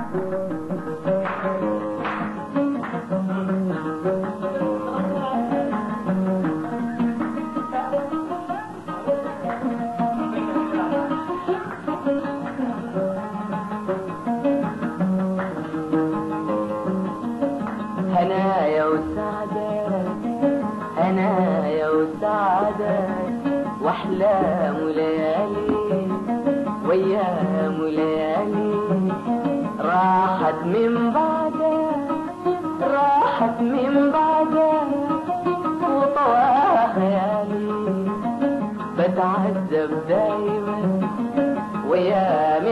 هنايا وسعادة هنايا وسعادة واحلام وليالي وايام وليالي راحت من بعدها راحت من بعدها وطواها خيالي بتعذب دايما ويامي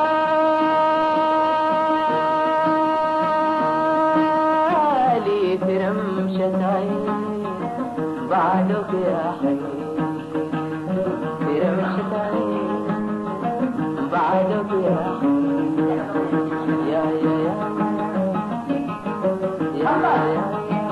خوالي في رمشة عيني بعدك يا حبيبي في رمشة عيني بعدك يا حبيبي يا يا يا يا يا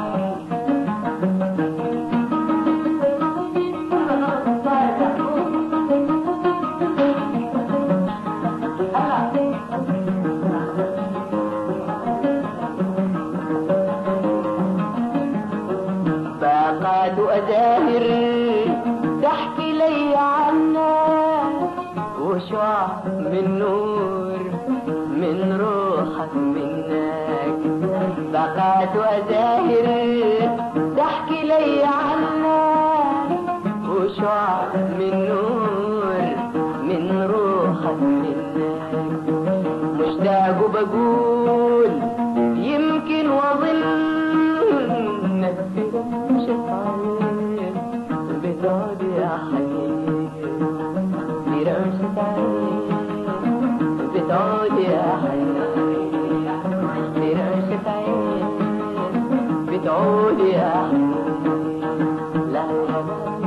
باقات وأزاهر تحكي لي عنك وشعاع من نور من روحك منك باقات وأزاهر تحكي لي عنك وشعاع من نور من روحك منك مشتاق وبقول يمكن واظن في رمشة عين بتقعد يا حبيبي في رمشة عين بتقعد يا حبيبي في رمشة عين بتقعد يا حبيبي لا لا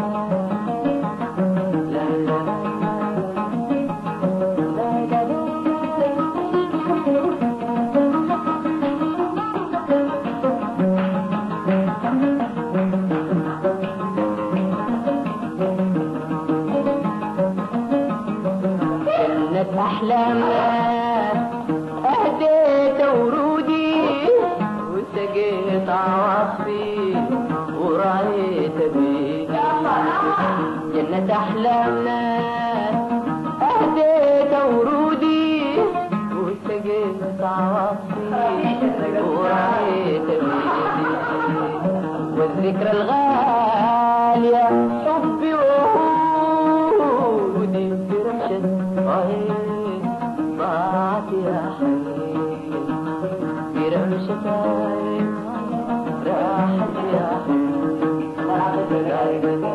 لا لا لا لا جنة أحلامنا أهديت ورودي وسقيت عواطفي ورعيت بيك جنة أحلامنا أهديت ورودي وسقيت عواطفي ورعيت بيك والذكرى الغالية حبي وعودي في رمشة عين ضاعت يا حبيبي في رمشة عين راحت يا حبيبي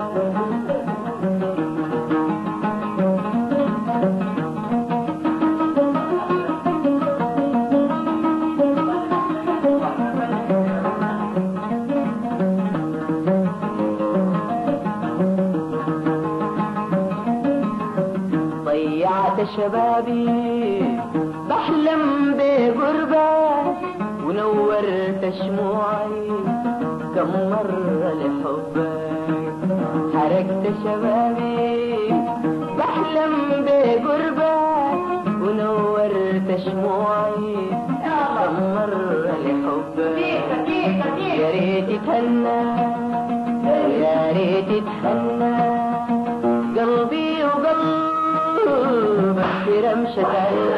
ضيعت شبابي بحلم بغربة ونورت شموعي كم مرة لحبك حركت شبابي بحلم بغربة ونورت شموعي كم مرة لحبك يا ريت تهنى يا ريت تهنى قلبي وقلبك في رمشة عين